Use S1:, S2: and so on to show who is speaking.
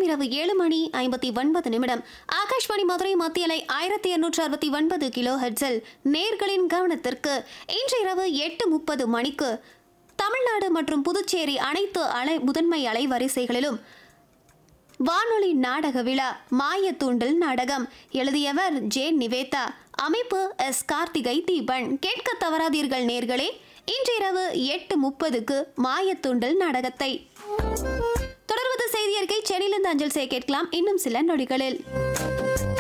S1: இரவு ஏழு மணி ஐம்பத்தி ஒன்பது நிமிடம் ஆகாஷ்வாணி மதுரை மத்தியலை ஆயிரத்தி எண்ணூற்று அறுபத்தி ஒன்பது கிலோ ஹெட்ஸில் நேர்களின் கவனத்திற்கு இன்று இரவு எட்டு முப்பது மணிக்கு தமிழ்நாடு மற்றும் புதுச்சேரி அனைத்து அலை முதன்மை அலைவரிசைகளிலும் வானொலி நாடக விழா மாயத்தூண்டல் நாடகம் எழுதியவர் ஜே நிவேதா அமைப்பு எஸ் கார்த்திகை தீபன் கேட்க தவறாதீர்கள் நேர்களே இன்றிரவு எட்டு முப்பதுக்கு மாயத்தூண்டல் நாடகத்தை தொடர்வது செய்தி அறிக்கை சென்னையிலிருந்து அஞ்சல் செய்ய கேட்கலாம் இன்னும் சில நொடிகளில்